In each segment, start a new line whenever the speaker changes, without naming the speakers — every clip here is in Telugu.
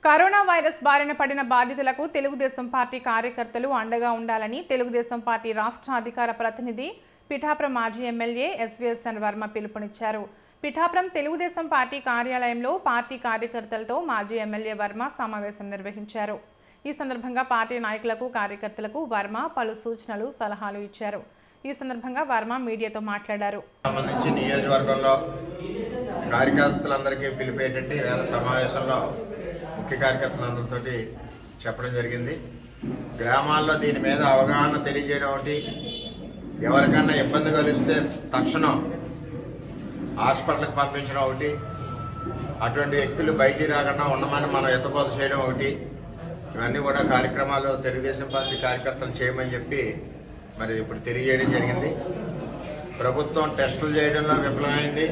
కరోనా వైరస్ బారిన పడిన బాధితులకు తెలుగుదేశం పార్టీ కార్యకర్తలు అండగా ఉండాలని తెలుగుదేశం పార్టీ రాష్ట్ర అధికార ప్రతినిధి పిఠాపురం మాజీ ఎమ్మెల్యే ఎస్వీఎస్ఎన్ వర్మ పిలుపునిచ్చారు పిఠాపురం తెలుగుదేశం పార్టీ కార్యాలయంలో పార్టీ కార్యకర్తలతో మాజీ ఎమ్మెల్యే వర్మ సమావేశం నిర్వహించారు ఈ సందర్భంగా పార్టీ నాయకులకు కార్యకర్తలకు వర్మ పలు సూచనలు సలహాలు ఇచ్చారు ఈ సందర్భంగా వర్మ మీడియాతో మాట్లాడారు
సంబంధించి నియోజకవర్గంలో కార్యకర్తలందరికీ పిలిపేటంటే వేళ సమావేశంలో ముఖ్య కార్యకర్తలందరితో చెప్పడం జరిగింది గ్రామాల్లో దీని మీద అవగాహన తెలియజేయడం ఒకటి ఎవరికన్నా ఇబ్బంది కలిగిస్తే తక్షణం హాస్పిటల్కి పంపించడం ఒకటి అటువంటి వ్యక్తులు బయటికి రాకుండా ఉండమని మనం ఎత్తపోత చేయడం ఒకటి ఇవన్నీ కూడా కార్యక్రమాలు తెలుగుదేశం పార్టీ కార్యకర్తలు చేయమని చెప్పి మరి ఇప్పుడు తెలియజేయడం జరిగింది ప్రభుత్వం టెస్టులు చేయడంలో విఫలమైంది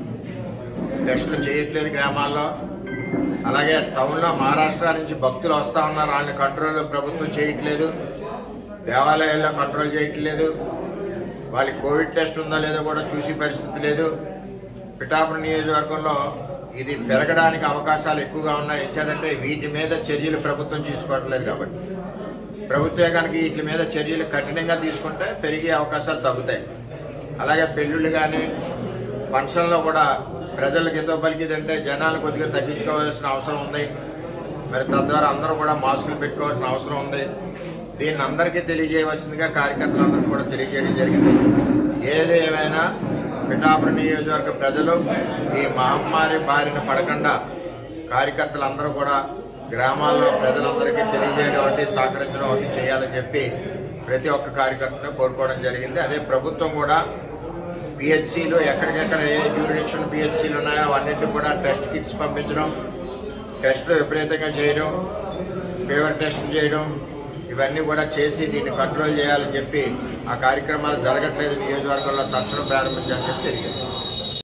టెస్టులు చేయట్లేదు గ్రామాల్లో అలాగే టౌన్లో మహారాష్ట్ర నుంచి భక్తులు వస్తా ఉన్నారు వాళ్ళని కంట్రోల్ ప్రభుత్వం చేయట్లేదు దేవాలయాల్లో కంట్రోల్ చేయట్లేదు వాళ్ళకి కోవిడ్ టెస్ట్ ఉందా లేదో కూడా చూసే పరిస్థితి లేదు పిఠాపురం నియోజకవర్గంలో ఇది పెరగడానికి అవకాశాలు ఎక్కువగా ఉన్నాయి ఇచ్చేదంటే వీటి మీద చర్యలు ప్రభుత్వం తీసుకోవట్లేదు కాబట్టి ప్రభుత్వే కనుక వీటి మీద చర్యలు కఠినంగా తీసుకుంటే పెరిగే అవకాశాలు తగ్గుతాయి అలాగే పెళ్ళిళ్ళు కానీ ఫంక్షన్లో కూడా ప్రజలకు ఎంతో పలికిదంటే జనాలు కొద్దిగా తగ్గించుకోవాల్సిన అవసరం ఉంది మరి తద్వారా అందరూ కూడా మాస్కులు పెట్టుకోవాల్సిన అవసరం ఉంది దీన్ని అందరికీ తెలియజేయవలసిందిగా కార్యకర్తలందరికీ కూడా తెలియజేయడం జరిగింది ఏది ఏమైనా పిఠాపురం నియోజకవర్గ ప్రజలు ఈ మహమ్మారి బారిన పడకుండా కార్యకర్తలందరూ కూడా గ్రామాల్లో ప్రజలందరికీ తెలియజేయడం వంటి సహకరించడం వంటి చేయాలని చెప్పి ప్రతి ఒక్క కార్యకర్తను కోరుకోవడం జరిగింది అదే ప్రభుత్వం కూడా పిహెచ్సిలు ఎక్కడికెక్కడ ఏ జ్యూరిడిక్షన్ పిహెచ్సిలు ఉన్నాయో అవన్నింటికి కూడా టెస్ట్ కిట్స్ పంపించడం టెస్టులు విపరీతంగా చేయడం ఫీవర్ టెస్ట్ చేయడం ఇవన్నీ కూడా చేసి దీన్ని కంట్రోల్ చేయాలని చెప్పి ఆ కార్యక్రమాలు జరగట్లేదు నియోజకవర్గంలో తక్షణం ప్రారంభించాలని చెప్పి తెలియజేస్తాం